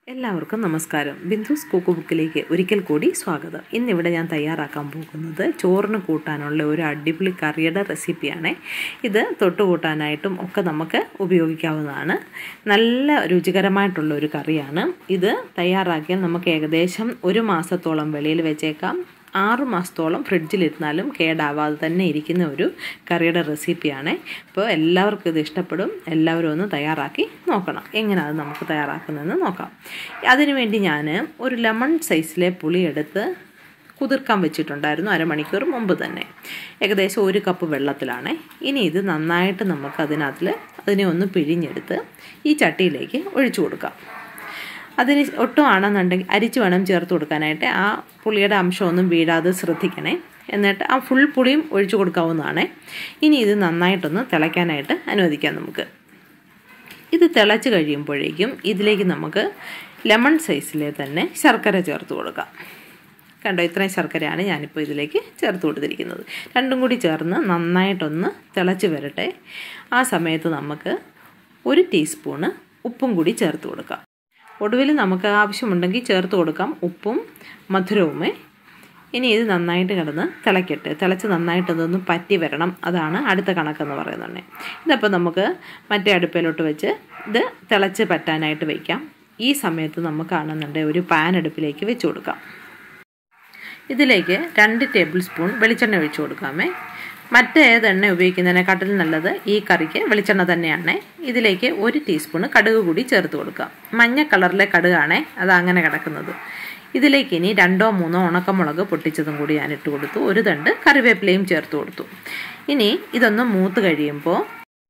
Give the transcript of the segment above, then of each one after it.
എല്ലാവർക്കും നമസ്കാരം ബിന്ദുസ് കുക്ക് ബുക്കിലേക്ക് ഒരിക്കൽ കൂടി സ്വാഗതം ഇന്നിവിടെ ഞാൻ തയ്യാറാക്കാൻ പോകുന്നത് ചോറിന് കൂട്ടാനുള്ള ഒരു അടിപൊളി കറിയുടെ റെസിപ്പിയാണ് ഇത് തൊട്ട് കൂട്ടാനായിട്ടും ഒക്കെ നമുക്ക് ഉപയോഗിക്കാവുന്നതാണ് നല്ല രുചികരമായിട്ടുള്ള ഒരു കറിയാണ് ഇത് തയ്യാറാക്കിയാൽ നമുക്ക് ഏകദേശം ഒരു മാസത്തോളം വെളിയിൽ വെച്ചേക്കാം ആറു മാസത്തോളം ഫ്രിഡ്ജിലിരുന്നാലും കേടാവാതെ തന്നെ ഇരിക്കുന്ന ഒരു കറിയുടെ റെസിപ്പിയാണ് അപ്പോൾ എല്ലാവർക്കും ഇത് ഇഷ്ടപ്പെടും എല്ലാവരും ഒന്ന് തയ്യാറാക്കി നോക്കണം എങ്ങനെ അത് നമുക്ക് തയ്യാറാക്കുന്നതെന്ന് നോക്കാം അതിനുവേണ്ടി ഞാൻ ഒരു ലെമൺ സൈസിലെ പുളി എടുത്ത് കുതിർക്കാൻ വെച്ചിട്ടുണ്ടായിരുന്നു അരമണിക്കൂർ മുമ്പ് തന്നെ ഏകദേശം ഒരു കപ്പ് വെള്ളത്തിലാണ് ഇനി ഇത് നന്നായിട്ട് നമുക്ക് അതിനകത്തിൽ അതിനെ ഒന്ന് പിഴിഞ്ഞെടുത്ത് ഈ ചട്ടിയിലേക്ക് ഒഴിച്ചു കൊടുക്കാം അതിന് ഒട്ടും ആണെന്നുണ്ടെങ്കിൽ അരിച്ച് വേണം ചേർത്ത് കൊടുക്കാനായിട്ട് ആ പുളിയുടെ അംശമൊന്നും വീഴാതെ ശ്രദ്ധിക്കണേ എന്നിട്ട് ആ ഫുൾ പുളിയും ഒഴിച്ചു കൊടുക്കാവുന്നതാണ് ഇനി ഇത് നന്നായിട്ടൊന്ന് തിളയ്ക്കാനായിട്ട് അനുവദിക്കാം നമുക്ക് ഇത് തിളച്ച് കഴിയുമ്പോഴേക്കും ഇതിലേക്ക് നമുക്ക് ലെമൺ സൈസിലെ തന്നെ ശർക്കര ചേർത്ത് കൊടുക്കാം കണ്ടോ ഇത്രയും ശർക്കരയാണ് ഞാനിപ്പോൾ ഇതിലേക്ക് ചേർത്ത് കൊടുത്തിരിക്കുന്നത് രണ്ടും കൂടി ചേർന്ന് നന്നായിട്ടൊന്ന് തിളച്ച് വരട്ടെ ആ സമയത്ത് നമുക്ക് ഒരു ടീസ്പൂണ് ഉപ്പും കൂടി ചേർത്ത് കൊടുക്കാം ഒടുവിൽ നമുക്ക് ആവശ്യമുണ്ടെങ്കിൽ ചേർത്ത് കൊടുക്കാം ഉപ്പും മധുരവുമേ ഇനി ഇത് നന്നായിട്ട് കിടന്ന് തിളയ്ക്കട്ടെ തിളച്ച് നന്നായിട്ട് ഇതൊന്ന് പറ്റി വരണം അതാണ് അടുത്ത കണക്കെന്ന് പറയുന്നത് ഇതപ്പോൾ നമുക്ക് മറ്റേ അടുപ്പിലോട്ട് വെച്ച് ഇത് തിളച്ച് പറ്റാനായിട്ട് വയ്ക്കാം ഈ സമയത്ത് നമുക്കാണെന്നുണ്ടെങ്കിൽ ഒരു പാൻ അടുപ്പിലേക്ക് വെച്ച് കൊടുക്കാം ഇതിലേക്ക് രണ്ട് ടേബിൾ സ്പൂൺ വെളിച്ചെണ്ണ ഒഴിച്ചു കൊടുക്കാമേ മറ്റേത് എണ്ണ ഉപയോഗിക്കുന്നതിനെക്കാട്ടിലും നല്ലത് ഈ കറിക്ക് വെളിച്ചെണ്ണ തന്നെയാണ് ഇതിലേക്ക് ഒരു ടീസ്പൂൺ കടുക് കൂടി ചേർത്ത് കൊടുക്കാം മഞ്ഞ കളറിലെ കടുകാണ് അത് അങ്ങനെ കിടക്കുന്നത് ഇതിലേക്ക് ഇനി രണ്ടോ മൂന്നോ ഉണക്കമുളക് പൊട്ടിച്ചതും കൂടി ഞാൻ ഇട്ട് കൊടുത്തു ഒരു തണ്ട് കറിവേപ്പിലയും ചേർത്ത് കൊടുത്തു ഇനി ഇതൊന്ന് മൂത്ത് കഴിയുമ്പോൾ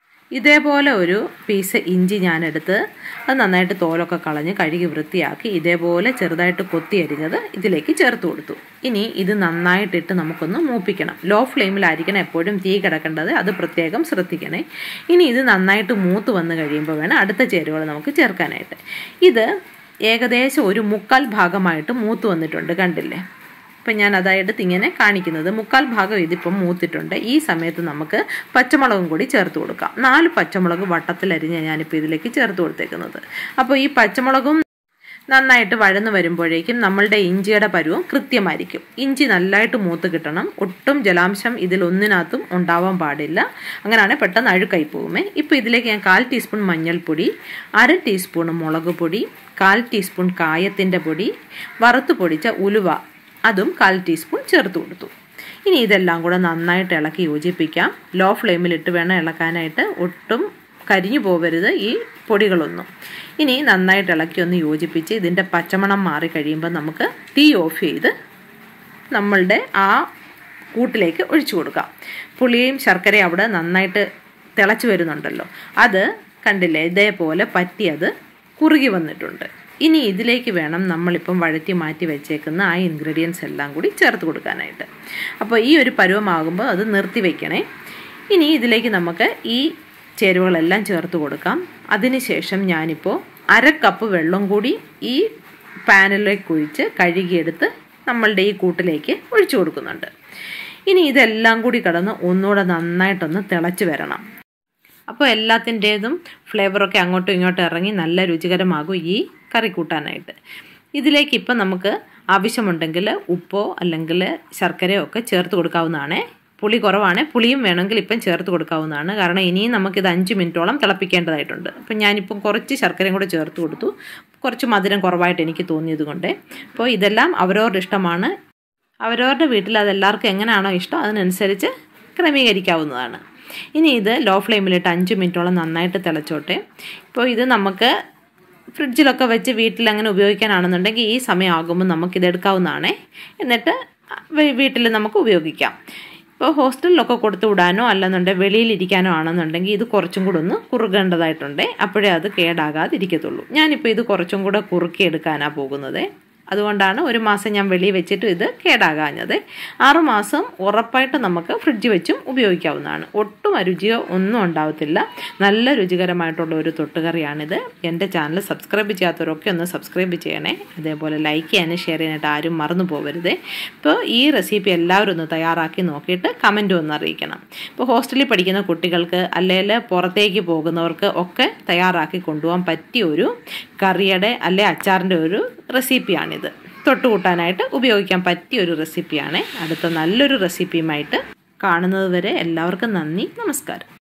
ഇതേപോലെ ഒരു പീസ് ഇഞ്ചി ഞാനെടുത്ത് അത് നന്നായിട്ട് തോലൊക്കെ കളഞ്ഞ് കഴുകി വൃത്തിയാക്കി ഇതേപോലെ ചെറുതായിട്ട് കൊത്തി അരിഞ്ഞത് ഇതിലേക്ക് ചേർത്ത് കൊടുത്തു ഇനി ഇത് നന്നായിട്ടിട്ട് നമുക്കൊന്ന് മൂപ്പിക്കണം ലോ ഫ്ലെയിമിലായിരിക്കണം എപ്പോഴും തീ കിടക്കേണ്ടത് അത് പ്രത്യേകം ശ്രദ്ധിക്കണേ ഇനി ഇത് നന്നായിട്ട് മൂത്ത് വന്ന് കഴിയുമ്പോൾ വേണം അടുത്ത ചേരുവകൾ നമുക്ക് ചേർക്കാനായിട്ട് ഇത് ഏകദേശം ഒരു മുക്കാൽ ഭാഗമായിട്ട് മൂത്ത് വന്നിട്ടുണ്ട് കണ്ടില്ലേ ഇപ്പം ഞാൻ അതായത് ഇങ്ങനെ കാണിക്കുന്നത് മുക്കാൽ ഭാഗം ഇതിപ്പം മൂത്തിട്ടുണ്ട് ഈ സമയത്ത് നമുക്ക് പച്ചമുളകും കൂടി ചേർത്ത് കൊടുക്കാം നാല് പച്ചമുളക് വട്ടത്തിലരിഞ്ഞ് ഞാനിപ്പോൾ ഇതിലേക്ക് ചേർത്ത് കൊടുത്തേക്കുന്നത് അപ്പോൾ ഈ പച്ചമുളകും നന്നായിട്ട് വഴന്ന് വരുമ്പോഴേക്കും നമ്മളുടെ ഇഞ്ചിയുടെ പരുവം കൃത്യമായിരിക്കും ഇഞ്ചി നല്ലതായിട്ട് മൂത്ത് കിട്ടണം ഒട്ടും ജലാംശം ഇതിലൊന്നിനകത്തും ഉണ്ടാവാൻ പാടില്ല അങ്ങനെയാണ് പെട്ടെന്ന് അഴുക്കായി പോകുമേ ഇപ്പോൾ ഇതിലേക്ക് ഞാൻ കാൽ ടീസ്പൂൺ മഞ്ഞൾപ്പൊടി അര ടീസ്പൂൺ മുളക് പൊടി കാൽ ടീസ്പൂൺ കായത്തിൻ്റെ പൊടി വറുത്ത് പൊടിച്ച ഉലുവ അതും കാൽ ടീസ്പൂൺ ചേർത്ത് കൊടുത്തു ഇനി ഇതെല്ലാം കൂടെ നന്നായിട്ട് ഇളക്കി യോജിപ്പിക്കാം ലോ ഫ്ലെയിമിലിട്ട് വേണം ഇളക്കാനായിട്ട് ഒട്ടും കരിഞ്ഞു പോകരുത് ഈ പൊടികളൊന്നും ഇനി നന്നായിട്ട് ഇളക്കി ഒന്ന് യോജിപ്പിച്ച് ഇതിൻ്റെ പച്ചമണം മാറി കഴിയുമ്പോൾ നമുക്ക് തീ ഓഫ് ചെയ്ത് നമ്മളുടെ ആ കൂട്ടിലേക്ക് ഒഴിച്ചു കൊടുക്കാം പുളിയും ശർക്കരയും അവിടെ നന്നായിട്ട് തിളച്ച് വരുന്നുണ്ടല്ലോ അത് കണ്ടില്ലേ ഇതേപോലെ പറ്റിയത് കുറുകി വന്നിട്ടുണ്ട് ഇനി ഇതിലേക്ക് വേണം നമ്മളിപ്പം വഴറ്റി മാറ്റി വെച്ചേക്കുന്ന ആ ഇൻഗ്രീഡിയൻസ് എല്ലാം കൂടി ചേർത്ത് കൊടുക്കാനായിട്ട് അപ്പോൾ ഈ ഒരു പരുവമാകുമ്പോൾ അത് നിർത്തി വയ്ക്കണേ ഇനി ഇതിലേക്ക് നമുക്ക് ഈ ചേരുവകളെല്ലാം ചേർത്ത് കൊടുക്കാം അതിനുശേഷം ഞാനിപ്പോൾ അര കപ്പ് വെള്ളം കൂടി ഈ പാനിലേക്ക് ഒഴിച്ച് കഴുകിയെടുത്ത് നമ്മളുടെ ഈ കൂട്ടിലേക്ക് ഒഴിച്ചു കൊടുക്കുന്നുണ്ട് ഇനി ഇതെല്ലാം കൂടി കിടന്ന് ഒന്നുകൂടെ നന്നായിട്ടൊന്ന് തിളച്ച് വരണം അപ്പോൾ എല്ലാത്തിൻ്റേതും ഫ്ലേവറൊക്കെ അങ്ങോട്ടും ഇങ്ങോട്ടും ഇറങ്ങി നല്ല രുചികരമാകും ഈ കറി കൂട്ടാനായിട്ട് ഇതിലേക്ക് ഇപ്പം നമുക്ക് ആവശ്യമുണ്ടെങ്കിൽ ഉപ്പോ അല്ലെങ്കിൽ ശർക്കരയോ ഒക്കെ ചേർത്ത് കൊടുക്കാവുന്നതാണ് പുളി കുറവാണ് പുളിയും വേണമെങ്കിൽ ഇപ്പം ചേർത്ത് കൊടുക്കാവുന്നതാണ് കാരണം ഇനിയും നമുക്കിത് അഞ്ച് മിനിറ്റോളം തിളപ്പിക്കേണ്ടതായിട്ടുണ്ട് അപ്പം ഞാനിപ്പം കുറച്ച് ശർക്കരയും കൂടെ ചേർത്ത് കൊടുത്തു കുറച്ച് മധുരം കുറവായിട്ട് എനിക്ക് തോന്നിയത് കൊണ്ട് അപ്പോൾ ഇതെല്ലാം അവരവരുടെ ഇഷ്ടമാണ് അവരവരുടെ വീട്ടിൽ അതെല്ലാവർക്കും എങ്ങനെയാണോ ഇഷ്ടം അതിനനുസരിച്ച് ക്രമീകരിക്കാവുന്നതാണ് ഇനി ഇത് ലോ ഫ്ലെയിമിലിട്ട് അഞ്ച് മിനിറ്റോളം നന്നായിട്ട് തിളച്ചോട്ടെ ഇപ്പോൾ ഇത് നമുക്ക് ഫ്രിഡ്ജിലൊക്കെ വെച്ച് വീട്ടിൽ അങ്ങനെ ഉപയോഗിക്കാനാണെന്നുണ്ടെങ്കിൽ ഈ സമയമാകുമ്പോൾ നമുക്കിത് എടുക്കാവുന്നതാണ് എന്നിട്ട് വീട്ടിൽ നമുക്ക് ഉപയോഗിക്കാം ഇപ്പോൾ ഹോസ്റ്റലിലൊക്കെ കൊടുത്തു വിടാനോ അല്ലെന്നുണ്ടെങ്കിൽ വെളിയിലിരിക്കാനോ ആണെന്നുണ്ടെങ്കിൽ ഇത് കുറച്ചും കൂടെ ഒന്ന് കുറുകേണ്ടതായിട്ടുണ്ട് അപ്പോഴേ അത് കേടാകാതിരിക്കത്തുള്ളൂ ഞാനിപ്പോൾ ഇത് കുറച്ചും കൂടെ കുറുക്കി എടുക്കാനാണ് പോകുന്നത് അതുകൊണ്ടാണ് ഒരു മാസം ഞാൻ വെളിയിൽ വെച്ചിട്ട് ഇത് കേടാകാഞ്ഞത് ആറ് മാസം ഉറപ്പായിട്ട് നമുക്ക് ഫ്രിഡ്ജ് വെച്ചും ഉപയോഗിക്കാവുന്നതാണ് ഒട്ടും അരുചിയോ ഒന്നും ഉണ്ടാവത്തില്ല നല്ല രുചികരമായിട്ടുള്ള ഒരു തൊട്ടുകറിയാണിത് എൻ്റെ ചാനൽ സബ്സ്ക്രൈബ് ചെയ്യാത്തവരൊക്കെ ഒന്ന് സബ്സ്ക്രൈബ് ചെയ്യണേ അതേപോലെ ലൈക്ക് ചെയ്യാനും ഷെയർ ചെയ്യാനായിട്ട് ആരും മറന്നു പോകരുത് ഇപ്പോൾ ഈ റെസിപ്പി എല്ലാവരും ഒന്ന് തയ്യാറാക്കി നോക്കിയിട്ട് കമൻറ്റും ഒന്ന് അറിയിക്കണം ഇപ്പോൾ ഹോസ്റ്റലിൽ പഠിക്കുന്ന കുട്ടികൾക്ക് അല്ലെങ്കിൽ പുറത്തേക്ക് പോകുന്നവർക്ക് ഒക്കെ തയ്യാറാക്കി കൊണ്ടുപോകാൻ പറ്റിയ ഒരു കറിയുടെ അല്ലെ അച്ചാറിൻ്റെ ഒരു റെസിപ്പിയാണിത് തൊട്ടുകൂട്ടാനായിട്ട് ഉപയോഗിക്കാൻ പറ്റിയ ഒരു റെസിപ്പിയാണ് അടുത്ത നല്ലൊരു റെസിപ്പിയുമായിട്ട് കാണുന്നത് വരെ എല്ലാവർക്കും നന്ദി നമസ്കാരം